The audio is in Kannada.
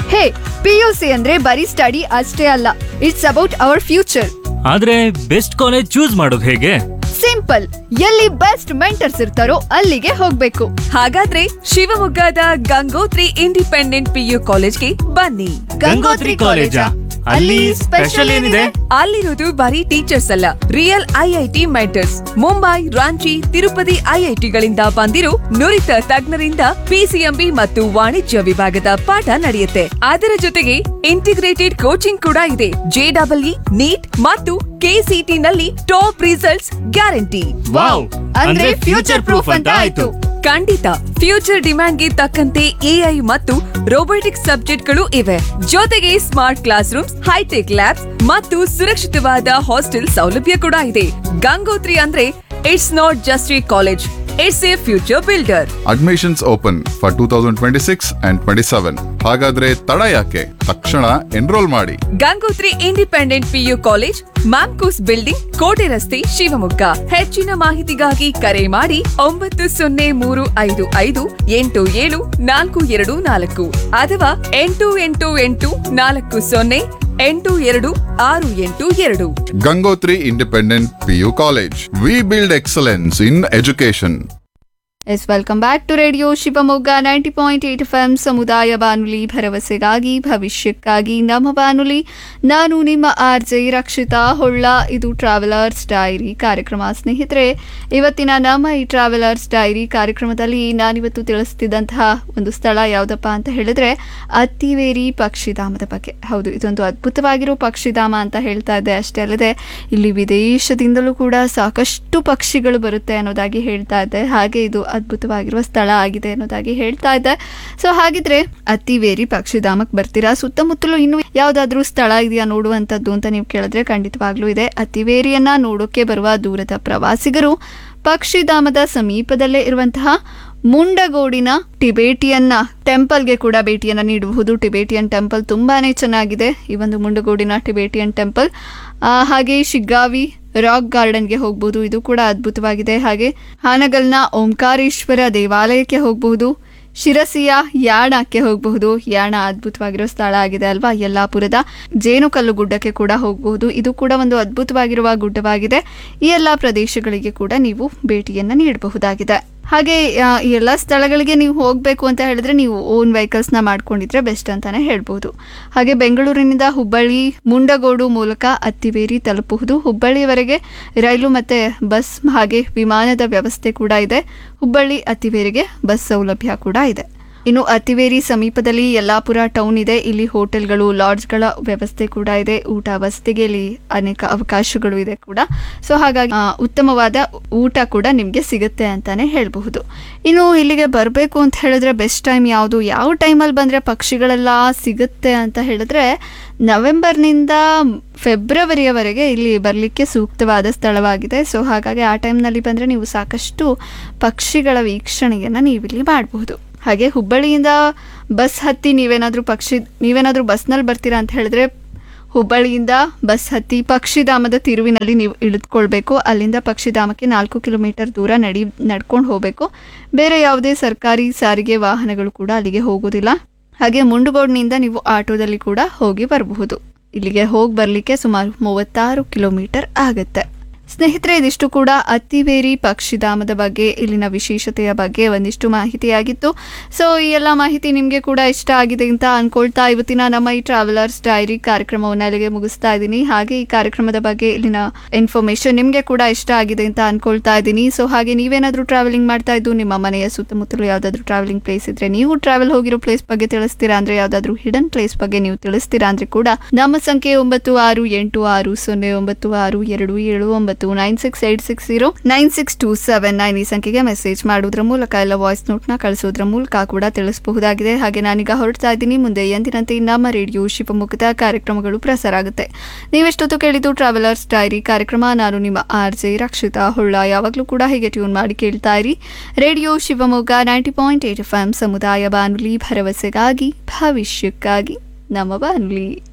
ಹೇ ಪಿ ಯು ಸಿ ಅಂದ್ರೆ ಬರೀ ಸ್ಟಡಿ ಅಷ್ಟೇ ಅಲ್ಲ ಇಟ್ಸ್ ಅಬೌಟ್ ಅವರ್ ಫ್ಯೂಚರ್ ಆದ್ರೆ ಬೆಸ್ಟ್ ಕಾಲೇಜ್ ಚೂಸ್ ಮಾಡೋದು ಹೇಗೆ ಸಿಂಪಲ್ ಎಲ್ಲಿ ಬೆಸ್ಟ್ ಮೆಂಟರ್ಸ್ ಇರ್ತಾರೋ ಅಲ್ಲಿಗೆ ಹೋಗ್ಬೇಕು ಹಾಗಾದ್ರೆ ಶಿವಮೊಗ್ಗದ ಗಂಗೋತ್ರಿ ಇಂಡಿಪೆಂಡೆಂಟ್ ಪಿಯು ಕಾಲೇಜ್ಗೆ ಬನ್ನಿ ಗಂಗೋತ್ರಿ ಕಾಲೇಜಾ? ಅಲ್ಲಿ ಸ್ಪೆಷಲ್ ಏನಿದೆ? ಅಲ್ಲಿರೋದು ಬರೀ ಟೀಚರ್ಸ್ ಅಲ್ಲ real IIT mentors Mumbai Ranchi Tirupati ಐಐಟಿಗಳಿಂದ ಬಂದಿರೋ ನುರಿತ ತಜ್ಞರಿಂದ ಪಿಸಿಎಂಬಿ ಮತ್ತು ವಾಣಿಜ್ಯ ವಿಭಾಗದ ಪಾಠ ನಡೆಯುತ್ತೆ ಅದರ ಜೊತೆಗೆ ಇಂಟಿಗ್ರೇಟೆಡ್ ಕೋಚಿಂಗ್ ಕೂಡ ಇದೆ ಜೆಡಬ್ಲ್ಇ ನೀಟ್ ಮತ್ತು ಕೆಸಿಟಿ ನಲ್ಲಿ ಟಾಪ್ ರಿಸಲ್ಟ್ಸ್ ಗ್ಯಾರಂಟಿ ವಾವ್ ಅಂದ್ರೆ ಫ್ಯೂಚರ್ ಪ್ರೂಫ್ ಅಂತ ಆಯ್ತು ಖಂಡಿತ ಫ್ಯೂಚರ್ ಡಿಮ್ಯಾಂಡ್ಗೆ ತಕ್ಕಂತೆ ಎಐ ಮತ್ತು ರೋಬೋಟಿಕ್ಸ್ ಸಬ್ಜೆಕ್ಟ್ಗಳು ಇವೆ ಜೊತೆಗೆ smart classrooms hi-tech labs ಮತ್ತು ಸುರಕ್ಷಿತವಾದ ಹಾಸ್ಟೆಲ್ ಸೌಲಭ್ಯ ಕೂಡ ಇದೆ ಗಂಗೋತ್ರಿ ಅಂದ್ರೆ it's not just a college it's a future builder admissions open for two thousand twenty six and twenty seven ಹಾಗಾದ್ರೆ ತಡ ಯಾಕೆ ತಕ್ಷಣ ಎನ್ರೋಲ್ ಮಾಡಿ Gangotri independent PU college Mamcos building ಕೋಟೆ ರಸ್ತೆ ಶಿವಮೊಗ್ಗ ಹೆಚ್ಚಿನ ಮಾಹಿತಿಗಾಗಿ ಕರೆ ಮಾಡಿ ಒಂಬತ್ತು ಸೊನ್ನೆ ಮೂರು ಐದು ಐದು ಎಂಟು ಏಳು ನಾಲ್ಕು ಎರಡು ನಾಲ್ಕು ಅಥವಾ ಎಂಟು ಎಂಟು ಎಂಟು ನಾಲ್ಕು ಸೊನ್ನೆ ಎಂಟು ಎರಡು ಆರು ಎಂಟು ಎರಡು Gangotri independent PU college we build excellence in education yes welcome back to radio Shivamogga ninety point eight F M ಸಮುದಾಯ ಬಾನುಲಿ ಭರವಸೆಗಾಗಿ ಭವಿಷ್ಯಕ್ಕಾಗಿ ನಮ್ಮ ಬಾನುಲಿ ನಾನು ನಿಮ್ಮ ಆರ್ ಜೆ ರಕ್ಷಿತಾ ಹೊಳ್ಳ ಇದು ಟ್ರಾವೆಲರ್ಸ್ ಡೈರಿ ಕಾರ್ಯಕ್ರಮ ಸ್ನೇಹಿತರೆ ಇವತ್ತಿನ ನಮ್ಮ ಈ ಟ್ರಾವೆಲರ್ಸ್ ಡೈರಿ ಕಾರ್ಯಕ್ರಮದಲ್ಲಿ ನಾನಿವತ್ತು ತಿಳಿಸ್ತಿದ್ದಂತಹ ಒಂದು ಸ್ಥಳ ಯಾವುದಪ್ಪ ಅಂತ ಹೇಳಿದ್ರೆ ಅತ್ತಿವೇರಿ ಪಕ್ಷಿಧಾಮದ ಬಗ್ಗೆ ಹೌದು ಇದೊಂದು ಅದ್ಭುತವಾಗಿರೋ ಪಕ್ಷಿಧಾಮ ಅಂತ ಹೇಳ್ತಾ ಇದ್ದೆ ಅಷ್ಟೇ ಅಲ್ಲದೆ ಇಲ್ಲಿ ವಿದೇಶದಿಂದಲೂ ಕೂಡ ಸಾಕಷ್ಟು ಪಕ್ಷಿಗಳು ಬರುತ್ತೆ ಅನ್ನೋದಾಗಿ ಹೇಳ್ತಾ ಇದ್ದೆ ಹಾಗೆ ಇದು ಅದ್ಭುತವಾಗಿರುವ ಸ್ಥಳ ಆಗಿದೆ ಅನ್ನೋದಾಗಿ ಹೇಳ್ತಾ ಇದ್ದೆ ಸೊ ಹಾಗಿದ್ರೆ ಅತ್ತಿವೇರಿ ಪಕ್ಷಿಧಾಮಕ್ಕೆ ಬರ್ತೀರಾ ಸುತ್ತಮುತ್ತಲೂ ಇನ್ನು ಯಾವುದಾದ್ರೂ ಸ್ಥಳ ಇದೆಯಾ ನೋಡುವಂಥದ್ದು ಅಂತ ನೀವು ಕೇಳಿದ್ರೆ ಖಂಡಿತವಾಗ್ಲೂ ಇದೆ ಅತ್ತಿವೇರಿಯನ್ನ ನೋಡೋಕೆ ಬರುವ ದೂರದ ಪ್ರವಾಸಿಗರು ಪಕ್ಷಿಧಾಮದ ಸಮೀಪದಲ್ಲೇ ಇರುವಂತಹ ಮುಂಡಗೋಡಿನ ಟಿಬೇಟಿಯನ್ನ ಟೆಂಪಲ್ಗೆ ಕೂಡ ಭೇಟಿಯನ್ನ ನೀಡಬಹುದು ಟಿಬೇಟಿಯನ್ ಟೆಂಪಲ್ ತುಂಬಾನೇ ಚೆನ್ನಾಗಿದೆ ಈ ಒಂದು ಮುಂಡಗೋಡಿನ ಟಿಬೇಟಿಯನ್ ಟೆಂಪಲ್ ಆ, ಹಾಗೆ ಶಿಗ್ಗಾವಿ ರಾಕ್ ಗಾರ್ಡನ್ಗೆ ಹೋಗ್ಬೋದು ಇದು ಕೂಡ ಅದ್ಭುತವಾಗಿದೆ ಹಾಗೆ ಹಾನಗಲ್ನ ಓಂಕಾರೇಶ್ವರ ದೇವಾಲಯಕ್ಕೆ ಹೋಗಬಹುದು ಶಿರಸಿಯ ಯಾಣಕ್ಕೆ ಹೋಗಬಹುದು ಯಾಣ ಅದ್ಭುತವಾಗಿರೋ ಸ್ಥಳ ಆಗಿದೆ ಅಲ್ವಾ ಯಲ್ಲಾಪುರದ ಜೇನುಕಲ್ಲು ಗುಡ್ಡಕ್ಕೆ ಕೂಡ ಹೋಗಬಹುದು ಇದು ಕೂಡ ಒಂದು ಅದ್ಭುತವಾಗಿರುವ ಗುಡ್ಡವಾಗಿದೆ ಈ ಎಲ್ಲ ಪ್ರದೇಶಗಳಿಗೆ ಕೂಡ ನೀವು ಭೇಟಿಯನ್ನ ನೀಡಬಹುದಾಗಿದೆ ಹಾಗೆ ಆ, ಈ ಎಲ್ಲ ಸ್ಥಳಗಳಿಗೆ ನೀವು ಹೋಗಬೇಕು ಅಂತ ಹೇಳಿದ್ರೆ ನೀವು ಓನ್ ವೆಹಿಕಲ್ಸ್ನ ಮಾಡ್ಕೊಂಡಿದ್ರೆ ಬೆಸ್ಟ್ ಅಂತಾನೆ ಹೇಳ್ಬೋದು ಹಾಗೆ ಬೆಂಗಳೂರಿನಿಂದ ಹುಬ್ಬಳ್ಳಿ ಮುಂಡಗೋಡು ಮೂಲಕ ಅತ್ತಿವೇರಿ ತಲುಪಬಹುದು ಹುಬ್ಬಳ್ಳಿಯವರೆಗೆ ರೈಲು ಮತ್ತೆ ಬಸ್ ಹಾಗೆ ವಿಮಾನದ ವ್ಯವಸ್ಥೆ ಕೂಡ ಇದೆ ಹುಬ್ಬಳ್ಳಿ ಅತ್ತಿವೇರಿಗೆ ಬಸ್ ಸೌಲಭ್ಯ ಕೂಡ ಇದೆ ಇನ್ನು ಅತಿವೇರಿ ಸಮೀಪದಲ್ಲಿ ಯಲ್ಲಾಪುರ ಟೌನ್ ಇದೆ ಇಲ್ಲಿ ಹೋಟೆಲ್ಗಳು ಲಾಡ್ಜ್ಗಳ ವ್ಯವಸ್ಥೆ ಕೂಡ ಇದೆ ಊಟ ವಸತಿಗೆ ಇಲ್ಲಿ ಅನೇಕ ಅವಕಾಶಗಳು ಇದೆ ಕೂಡ ಸೊ ಹಾಗಾಗಿ ಆ, ಉತ್ತಮವಾದ ಊಟ ಕೂಡ ನಿಮಗೆ ಸಿಗುತ್ತೆ ಅಂತಾನೆ ಹೇಳಬಹುದು ಇನ್ನು ಇಲ್ಲಿಗೆ ಬರಬೇಕು ಅಂತ ಹೇಳಿದ್ರೆ ಬೆಸ್ಟ್ ಟೈಮ್ ಯಾವುದು ಯಾವ ಟೈಮಲ್ಲಿ ಬಂದರೆ ಪಕ್ಷಿಗಳೆಲ್ಲ ಸಿಗುತ್ತೆ ಅಂತ ಹೇಳಿದ್ರೆ ನವೆಂಬರ್ನಿಂದ ಫೆಬ್ರವರಿಯವರೆಗೆ ಇಲ್ಲಿ ಬರಲಿಕ್ಕೆ ಸೂಕ್ತವಾದ ಸ್ಥಳವಾಗಿದೆ ಸೊ ಹಾಗಾಗಿ ಆ ಟೈಮ್ನಲ್ಲಿ ಬಂದರೆ ನೀವು ಸಾಕಷ್ಟು ಪಕ್ಷಿಗಳ ವೀಕ್ಷಣೆಯನ್ನು ನೀವಿಲ್ಲಿ ಮಾಡಬಹುದು ಹಾಗೆ ಹುಬ್ಬಳ್ಳಿಯಿಂದ ಬಸ್ ಹತ್ತಿ ನೀವೇನಾದರೂ ಪಕ್ಷಿ ನೀವೇನಾದರೂ ಬಸ್ನಲ್ಲಿ ಬರ್ತೀರಾ ಅಂತ ಹೇಳಿದ್ರೆ ಹುಬ್ಬಳ್ಳಿಯಿಂದ ಬಸ್ ಹತ್ತಿ ಪಕ್ಷಿಧಾಮದ ತಿರುವಿನಲ್ಲಿ ನೀವು ಇಳಿದುಕೊಳ್ಬೇಕು ಅಲ್ಲಿಂದ ಪಕ್ಷಿಧಾಮಕ್ಕೆ ನಾಲ್ಕು ಕಿಲೋಮೀಟರ್ ದೂರ ನಡಿ ನಡ್ಕೊಂಡು ಹೋಗಬೇಕು ಬೇರೆ ಯಾವುದೇ ಸರ್ಕಾರಿ ಸಾರಿಗೆ ವಾಹನಗಳು ಕೂಡ ಅಲ್ಲಿಗೆ ಹೋಗೋದಿಲ್ಲ ಹಾಗೆ ಮುಂಡುಗೋಡ್ನಿಂದ ನೀವು ಆಟೋದಲ್ಲಿ ಕೂಡ ಹೋಗಿ ಬರಬಹುದು ಇಲ್ಲಿಗೆ ಹೋಗಿ ಬರಲಿಕ್ಕೆ ಸುಮಾರು ಮೂವತ್ತಾರು ಕಿಲೋಮೀಟರ್ ಆಗುತ್ತೆ ಸ್ನೇಹಿತರೆ ಇದಿಷ್ಟು ಕೂಡ ಅತ್ತಿವೇರಿ ಪಕ್ಷಿಧಾಮದ ಬಗ್ಗೆ ಇಲ್ಲಿನ ವಿಶೇಷತೆಯ ಬಗ್ಗೆ ಒಂದಿಷ್ಟು ಮಾಹಿತಿಯಾಗಿತ್ತು ಸೊ ಈ ಎಲ್ಲ ಮಾಹಿತಿ ನಿಮಗೆ ಕೂಡ ಇಷ್ಟ ಆಗಿದೆ ಅಂತ ಅನ್ಕೊಳ್ತಾ ಇವತ್ತಿನ ನಮ್ಮ ಈ ಟ್ರಾವೆಲರ್ಸ್ ಡೈರಿ ಕಾರ್ಯಕ್ರಮವನ್ನು ಅಲ್ಲಿಗೆ ಮುಗಿಸ್ತಾ ಇದ್ದೀನಿ ಹಾಗೆ ಈ ಕಾರ್ಯಕ್ರಮದ ಬಗ್ಗೆ ಇಲ್ಲಿನ ಇನ್ಫಾರ್ಮೇಶನ್ ನಿಮಗೆ ಕೂಡ ಇಷ್ಟ ಆಗಿದೆ ಅಂತ ಅನ್ಕೊಳ್ತಾ ಇದ್ದೀನಿ ಸೊ ಹಾಗೆ ನೀವೇನಾದರೂ ಟ್ರಾವೆಲಿಂಗ್ ಮಾಡ್ತಾ ಇದ್ದು ನಿಮ್ಮ ಮನೆಯ ಸುತ್ತಮುತ್ತಲು ಯಾವುದಾದ್ರೂ ಟ್ರಾವೆಲಿಂಗ್ ಪ್ಲೇಸ್ ಇದ್ರೆ ನೀವು ಟ್ರಾವೆಲ್ ಹೋಗಿರೋ ಪ್ಲೇಸ್ ಬಗ್ಗೆ ತಿಳಿಸ್ತೀರಾ ಅಂದ್ರೆ ಯಾವುದಾದ್ರೂ ಹಿಡನ್ ಪ್ಲೇಸ್ ಬಗ್ಗೆ ನೀವು ತಿಳಿಸ್ತೀರಾ ಅಂದ್ರೆ ಕೂಡ ನಮ್ಮ ಸಂಖ್ಯೆ ಒಂಬತ್ತು ಆರು ಎಂಟು ಆರು ಸೊನ್ನೆ ಒಂಬತ್ತು ಆರು ಎರಡು ಏಳು ಒಂಬತ್ತು nine six eight six zero nine six two seven nine ಈ ಸಂಖ್ಯೆಗೆ ಮೆಸೇಜ್ ಮಾಡೋದ್ರ ಮೂಲಕ ಎಲ್ಲ ವಾಯ್ಸ್ ನೋಟ್ನ ಕಳಿಸೋದ್ರ ಮೂಲಕ ಕೂಡ ತಿಳಿಸಬಹುದಾಗಿದೆ ಹಾಗೆ ನಾನೀಗ ಹೊರಡ್ತಾ ಇದ್ದೀನಿ ಮುಂದೆ ಎಂದಿನಂತೆ ನಮ್ಮ ರೇಡಿಯೋ ಶಿವಮೊಗ್ಗದ ಕಾರ್ಯಕ್ರಮಗಳು ಪ್ರಸಾರ ಆಗುತ್ತೆ ನೀವೆಷ್ಟೊತ್ತು ಕೇಳಿದ್ದು ಟ್ರಾವೆಲರ್ಸ್ ಡೈರಿ ಕಾರ್ಯಕ್ರಮ ನಾನು ನಿಮ್ಮ ಆರ್ ಜೆ ರಕ್ಷಿತಾ ಹೊಳ್ಳ ಯಾವಾಗಲೂ ಕೂಡ ಹೀಗೆ ಟ್ಯೂನ್ ಮಾಡಿ ಕೇಳ್ತಾ ಇರಿ radio Shivamogga ninety point eight F M ಸಮುದಾಯ ಬಾನುಲಿ ಭರವಸೆಗಾಗಿ ಭವಿಷ್ಯಕ್ಕಾಗಿ ನಮ್ಮ ಬಾನುಲಿ